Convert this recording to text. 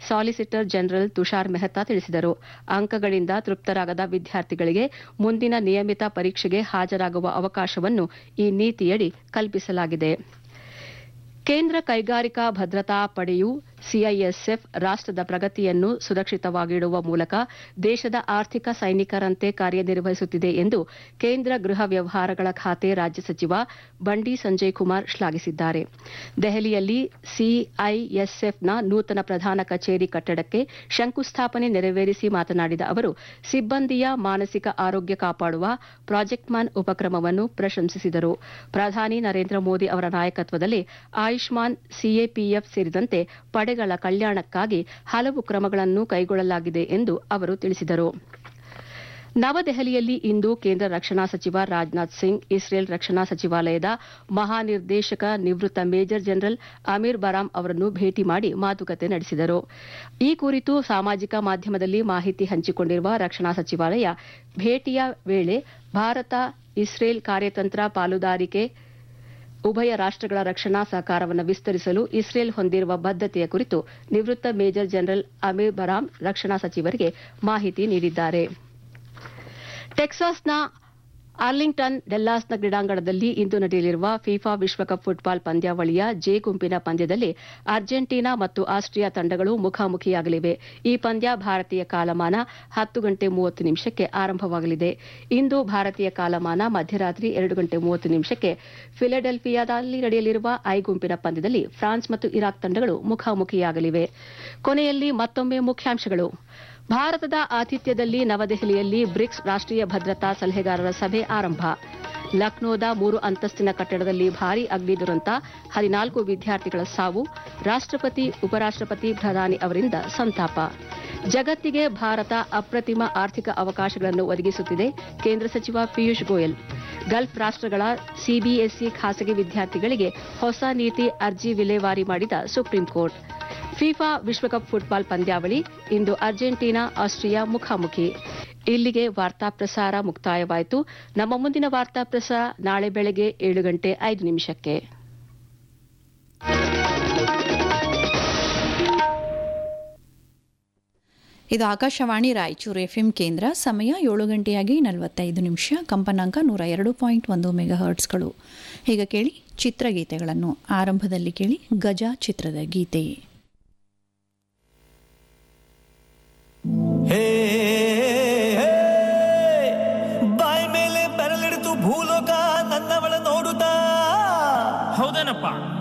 solicitor general Tushar Mehta ತಿಳಿಸಿದರು ಅಂಕಗಳಿಂದ ತೃಪ್ತರಾಗದ ವಿದ್ಯಾರ್ಥಿಗಳಿಗೆ ಮುಂದಿನ ನಿಯಮಿತ ಪರೀಕ್ಷೆಗೆ ಹಾಜರಾಗುವ ಅವಕಾಶವನ್ನು ಈ ನೀತಿಯಡಿ ಕಲ್ಪಿಸಲಾಗಿದೆ ಕೇಂದ್ರ ಕೈಗಾರಿಕಾ ಭದ್ರತಾ ಪಡೆಯು ಸಿಐಎಸ್ಎಫ್ ರಾಷ್ಟದ ಪ್ರಗತಿಯನ್ನು ಸುರಕ್ಷಿತವಾಗಿಡುವ ಮೂಲಕ ದೇಶದ ಆರ್ಥಿಕ ಸೈನಿಕರಂತೆ ಕಾರ್ಯನಿರ್ವಹಿಸುತ್ತಿದೆ ಎಂದು ಕೇಂದ್ರ ಗೃಹ ವ್ಯವಹಾರಗಳ ಖಾತೆ ರಾಜ್ಯ ಸಚಿವ ಬಂಡಿ ಸಂಜಯ್ ಕುಮಾರ್ ಶ್ಲಾಘಿಸಿದ್ದಾರೆ ದೆಹಲಿಯಲ್ಲಿ ಸಿಐಎಸ್ಎಫ್ನ ನೂತನ ಪ್ರಧಾನ ಕಚೇರಿ ಕಟ್ಟಡಕ್ಕೆ ಶಂಕುಸ್ಥಾಪನೆ ನೆರವೇರಿಸಿ ಮಾತನಾಡಿದ ಅವರು ಸಿಬ್ಬಂದಿಯ ಮಾನಸಿಕ ಆರೋಗ್ಯ ಕಾಪಾಡುವ ಪ್ರಾಜೆಕ್ಟ್ ಮ್ಯಾನ್ ಉಪಕ್ರಮವನ್ನು ಪ್ರಶಂಸಿಸಿದರು ಪ್ರಧಾನಿ ನರೇಂದ್ರ ಮೋದಿ ಅವರ ನಾಯಕತ್ವದಲ್ಲಿ ಆಯುಷ್ಮಾನ್ ಸಿಎಪಿಎಫ್ ಸೇರಿದಂತೆ ಪಡೆಗಳ ಕಲ್ಯಾಣಕ್ಕಾಗಿ ಹಲವು ಕ್ರಮಗಳನ್ನು ಕೈಗೊಳ್ಳಲಾಗಿದೆ ಎಂದು ಅವರು ತಿಳಿಸಿದರು ನವದೆಹಲಿಯಲ್ಲಿ ಇಂದು ಕೇಂದ್ರ ರಕ್ಷಣಾ ಸಚಿವ ರಾಜನಾಥ್ ಸಿಂಗ್ ಇಸ್ರೇಲ್ ರಕ್ಷಣಾ ಸಚಿವಾಲಯದ ಮಹಾನಿರ್ದೇಶಕ ನಿವೃತ್ತ ಮೇಜರ್ ಜನರಲ್ ಅಮೀರ್ ಬರಾಮ್ ಅವರನ್ನು ಭೇಟಿ ಮಾಡಿ ಮಾತುಕತೆ ನಡೆಸಿದರು ಈ ಕುರಿತು ಸಾಮಾಜಿಕ ಮಾಧ್ಯಮದಲ್ಲಿ ಮಾಹಿತಿ ಹಂಚಿಕೊಂಡಿರುವ ರಕ್ಷಣಾ ಸಚಿವಾಲಯ ಭೇಟಿಯ ವೇಳೆ ಭಾರತ ಇಸ್ರೇಲ್ ಕಾರ್ಯತಂತ್ರ ಪಾಲುದಾರಿಕೆ ಉಭಯ ರಾಷ್ಟಗಳ ರಕ್ಷಣಾ ಸಹಕಾರವನ್ನು ವಿಸ್ತರಿಸಲು ಇಸ್ರೇಲ್ ಹೊಂದಿರುವ ಬದ್ದತೆಯ ಕುರಿತು ನಿವೃತ್ತ ಮೇಜರ್ ಜನರಲ್ ಅಮೀರ್ ಬರಾಮ್ ರಕ್ಷಣಾ ಸಚಿವರಿಗೆ ಮಾಹಿತಿ ನೀಡಿದ್ದಾರೆ ಟೆಕ್ಸಾಸ್ನ ಆರ್ಲಿಂಗ್ಟನ್ ಡೆಲ್ಲಾಸ್ನ ಕ್ರೀಡಾಂಗಣದಲ್ಲಿ ಇಂದು ನಡೆಯಲಿರುವ ಫಿಫಾ ವಿಶ್ವಕಪ್ ಫುಟ್ಬಾಲ್ ಪಂದ್ಯಾವಳಿಯ ಜೆ ಗುಂಪಿನ ಪಂದ್ಯದಲ್ಲಿ ಅರ್ಜೆಂಟೀನಾ ಮತ್ತು ಆಸ್ಟ್ರಿಯಾ ತಂಡಗಳು ಮುಖಾಮುಖಿಯಾಗಲಿವೆ ಈ ಪಂದ್ಯ ಭಾರತೀಯ ಕಾಲಮಾನ ಹತ್ತು ಗಂಟೆ ಮೂವತ್ತು ನಿಮಿಷಕ್ಕೆ ಆರಂಭವಾಗಲಿದೆ ಇಂದು ಭಾರತೀಯ ಕಾಲಮಾನ ಮಧ್ಯರಾತ್ರಿ ಎರಡು ಗಂಟೆ ಮೂವತ್ತು ನಿಮಿಷಕ್ಕೆ ಫಿಲಡೆಲ್ಫಿಯಾದಲ್ಲಿ ನಡೆಯಲಿರುವ ಐ ಗುಂಪಿನ ಪಂದ್ಯದಲ್ಲಿ ಫ್ರಾನ್ಸ್ ಮತ್ತು ಇರಾಕ್ ತಂಡಗಳು ಮುಖಾಮುಖಿಯಾಗಲಿವೆ ಕೊನೆಯಲ್ಲಿ ಮತ್ತೊಮ್ಮೆ ಮುಖ್ಯಾಂಶಗಳು ಭಾರತದ ಆತಿಥ್ಯದಲ್ಲಿ ನವದೆಹಲಿಯಲ್ಲಿ ಬ್ರಿಕ್ಸ್ ರಾಷ್ಟೀಯ ಭದ್ರತಾ ಸಲಹೆಗಾರರ ಸಭೆ ಆರಂಭ ಲಕ್ನೋದ ಮೂರು ಅಂತಸ್ತಿನ ಕಟ್ಟಡದಲ್ಲಿ ಭಾರೀ ಅಗ್ನಿ ದುರಂತ ಹದಿನಾಲ್ಕು ವಿದ್ಯಾರ್ಥಿಗಳ ಸಾವು ರಾಷ್ಟಪತಿ ಉಪರಾಷ್ಟಪತಿ ಪ್ರಧಾನಿ ಅವರಿಂದ ಸಂತಾಪ ಜಗತ್ತಿಗೆ ಭಾರತ ಅಪ್ರತಿಮ ಆರ್ಥಿಕ ಅವಕಾಶಗಳನ್ನು ಒದಗಿಸುತ್ತಿದೆ ಕೇಂದ್ರ ಸಚಿವ ಪಿಯೂಷ್ ಗೋಯಲ್ ಗಲ್ಫ್ ರಾಷ್ಟಗಳ ಸಿಬಿಎಸ್ಇ ಖಾಸಗಿ ವಿದ್ಯಾರ್ಥಿಗಳಿಗೆ ಹೊಸ ನೀತಿ ಅರ್ಜಿ ವಿಲೇವಾರಿ ಮಾಡಿದ ಸುಪ್ರೀಂ ಕೋರ್ಟ್ ಫಿಫಾ ವಿಶ್ವಕಪ್ ಫುಟ್ಬಾಲ್ ಪಂದ್ಯಾವಳಿ ಇಂದು ಅರ್ಜೆಂಟೀನಾ ಆಸ್ಟ್ರಿಯಾ ಮುಖಾಮುಖಿ ಇಲ್ಲಿಗೆ ವಾರ್ತಾ ಪ್ರಸಾರ ಮುಕ್ತಾಯವಾಯಿತು ನಮ್ಮ ಮುಂದಿನ ವಾರ್ತಾ ಪ್ರಸಾರ ನಾಳೆ ಬೆಳಗ್ಗೆ ಏಳು ಗಂಟೆ ಐದು ನಿಮಿಷಕ್ಕೆ ಇದು ಆಕಾಶವಾಣಿ ರಾಯಚೂರು ಎಫ್ಎಂ ಕೇಂದ್ರ ಸಮಯ ಏಳು ಗಂಟೆಯಾಗಿ ನಲವತ್ತೈದು ನಿಮಿಷ ಕಂಪನಾಂಕ ನೂರ ಎರಡು ಪಾಯಿಂಟ್ ಒಂದು ಮೆಗಾ ಹರ್ಟ್ಸ್ಗಳು ಈಗ ಕೇಳಿ ಚಿತ್ರಗೀತೆಗಳನ್ನು ಆರಂಭದಲ್ಲಿ ಕೇಳಿ ಗಜ ಚಿತ್ರದ ಗೀತೆ ಹೇ ಬಾಯ್ ಮೇಲೆ ಬೆರಳಿಡಿತು ಭೂಲೋಕ ನನ್ನವಳ ನೋಡುತ್ತಾ ಹೌದೇನಪ್ಪ